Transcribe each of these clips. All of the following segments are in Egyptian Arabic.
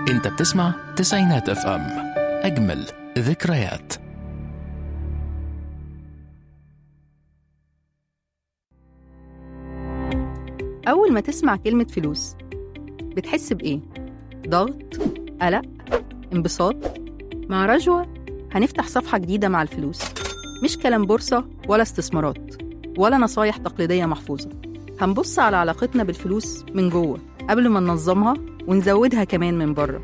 انت بتسمع تسعينات اف ام اجمل ذكريات أول ما تسمع كلمة فلوس بتحس بإيه؟ ضغط؟ قلق؟ انبساط؟ مع رجوة هنفتح صفحة جديدة مع الفلوس مش كلام بورصة ولا استثمارات ولا نصايح تقليدية محفوظة هنبص على علاقتنا بالفلوس من جوه قبل ما ننظمها ونزودها كمان من بره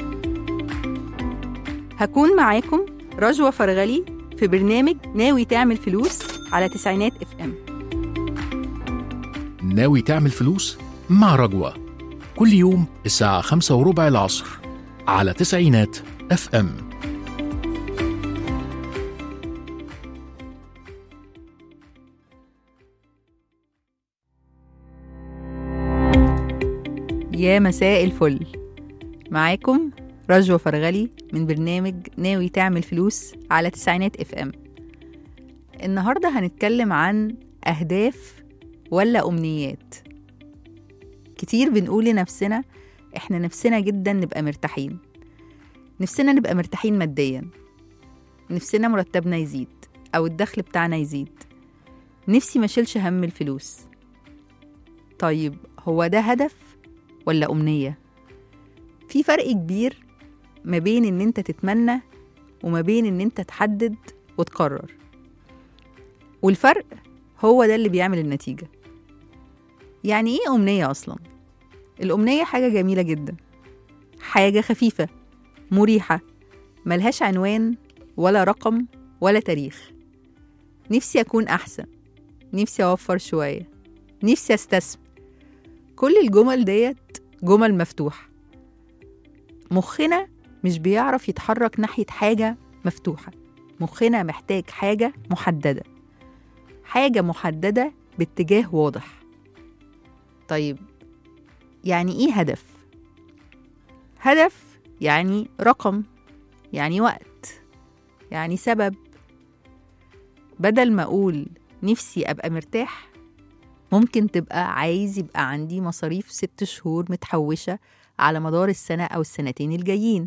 هكون معاكم رجوة فرغلي في برنامج ناوي تعمل فلوس على تسعينات اف ام ناوي تعمل فلوس مع رجوة كل يوم الساعة خمسة وربع العصر على تسعينات اف ام يا مساء الفل معاكم رجوة فرغلي من برنامج ناوي تعمل فلوس على تسعينات اف ام النهاردة هنتكلم عن أهداف ولا أمنيات كتير بنقول لنفسنا احنا نفسنا جدا نبقى مرتاحين نفسنا نبقى مرتاحين ماديا نفسنا مرتبنا يزيد أو الدخل بتاعنا يزيد نفسي مشيلش هم الفلوس طيب هو ده هدف ولا أمنية؟ في فرق كبير ما بين إن أنت تتمنى وما بين إن أنت تحدد وتقرر والفرق هو ده اللي بيعمل النتيجة يعني إيه أمنية أصلا؟ الأمنية حاجة جميلة جدا حاجة خفيفة مريحة ملهاش عنوان ولا رقم ولا تاريخ نفسي أكون أحسن نفسي أوفر شوية نفسي أستثمر كل الجمل ديت جمل مفتوحة مخنا مش بيعرف يتحرك ناحية حاجة مفتوحة مخنا محتاج حاجة محددة حاجة محددة باتجاه واضح طيب يعني ايه هدف هدف يعني رقم يعني وقت يعني سبب بدل ما اقول نفسي ابقى مرتاح ممكن تبقى عايز يبقى عندي مصاريف ست شهور متحوشة على مدار السنة أو السنتين الجايين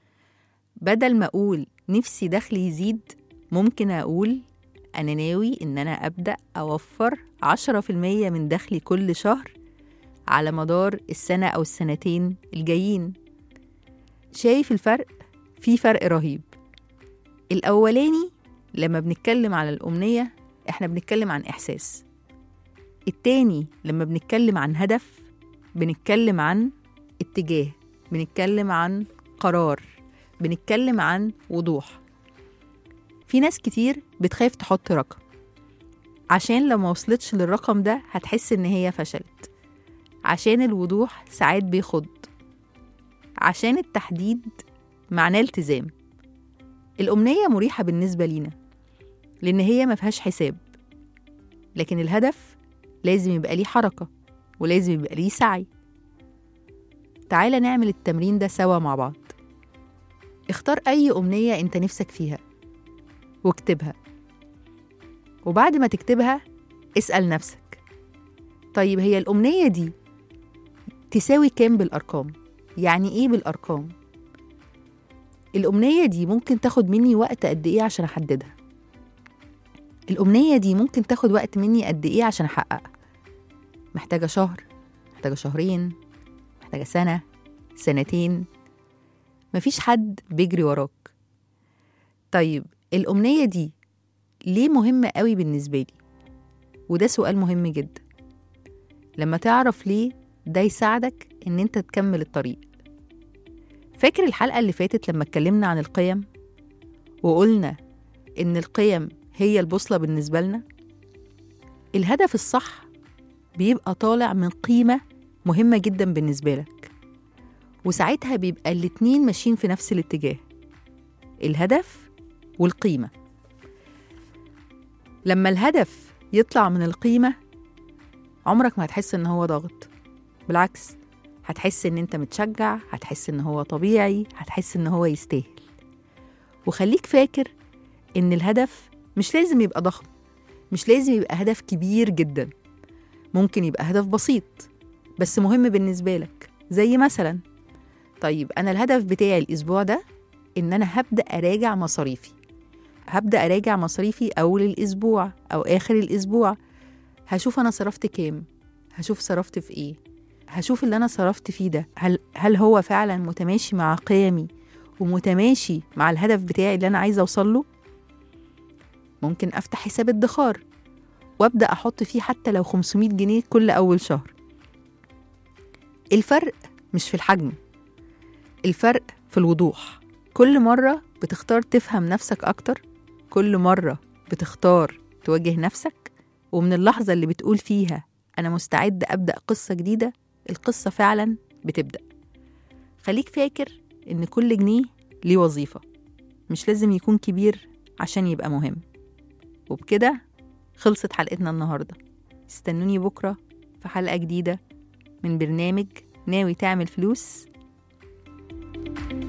بدل ما أقول نفسي دخلي يزيد ممكن أقول أنا ناوي إن أنا أبدأ أوفر عشرة في المية من دخلي كل شهر على مدار السنة أو السنتين الجايين شايف الفرق؟ في فرق رهيب الأولاني لما بنتكلم على الأمنية إحنا بنتكلم عن إحساس التاني لما بنتكلم عن هدف بنتكلم عن اتجاه بنتكلم عن قرار بنتكلم عن وضوح في ناس كتير بتخاف تحط رقم عشان لو ما وصلتش للرقم ده هتحس ان هي فشلت عشان الوضوح ساعات بيخض عشان التحديد معناه التزام الأمنية مريحة بالنسبة لينا لأن هي ما فيهاش حساب لكن الهدف لازم يبقى ليه حركة ولازم يبقى ليه سعي تعالى نعمل التمرين ده سوا مع بعض اختار أي أمنية أنت نفسك فيها واكتبها وبعد ما تكتبها اسأل نفسك طيب هي الأمنية دي تساوي كام بالأرقام؟ يعني إيه بالأرقام؟ الأمنية دي ممكن تاخد مني وقت قد إيه عشان أحددها؟ الأمنية دي ممكن تاخد وقت مني قد إيه عشان أحققها؟ محتاجة شهر محتاجة شهرين محتاجة سنة سنتين مفيش حد بيجري وراك طيب الأمنية دي ليه مهمة قوي بالنسبة لي؟ وده سؤال مهم جدا لما تعرف ليه ده يساعدك إن أنت تكمل الطريق فاكر الحلقة اللي فاتت لما اتكلمنا عن القيم وقلنا إن القيم هي البوصلة بالنسبة لنا الهدف الصح بيبقى طالع من قيمة مهمة جدا بالنسبة لك وساعتها بيبقى الاتنين ماشيين في نفس الاتجاه الهدف والقيمة لما الهدف يطلع من القيمة عمرك ما هتحس ان هو ضغط بالعكس هتحس ان انت متشجع هتحس ان هو طبيعي هتحس ان هو يستاهل وخليك فاكر ان الهدف مش لازم يبقى ضخم مش لازم يبقى هدف كبير جدا ممكن يبقى هدف بسيط بس مهم بالنسبة لك زي مثلا طيب أنا الهدف بتاعي الأسبوع ده إن أنا هبدأ أراجع مصاريفي هبدأ أراجع مصاريفي أول الأسبوع أو آخر الأسبوع هشوف أنا صرفت كام هشوف صرفت في إيه هشوف اللي أنا صرفت فيه ده هل, هل هو فعلا متماشي مع قيمي ومتماشي مع الهدف بتاعي اللي أنا عايزة أوصل له ممكن أفتح حساب ادخار وأبدأ أحط فيه حتى لو 500 جنيه كل أول شهر الفرق مش في الحجم الفرق في الوضوح كل مرة بتختار تفهم نفسك أكتر كل مرة بتختار تواجه نفسك ومن اللحظة اللي بتقول فيها أنا مستعد أبدأ قصة جديدة القصة فعلا بتبدأ خليك فاكر إن كل جنيه ليه وظيفة مش لازم يكون كبير عشان يبقى مهم وبكده خلصت حلقتنا النهاردة استنوني بكرة في حلقة جديدة من برنامج ناوي تعمل فلوس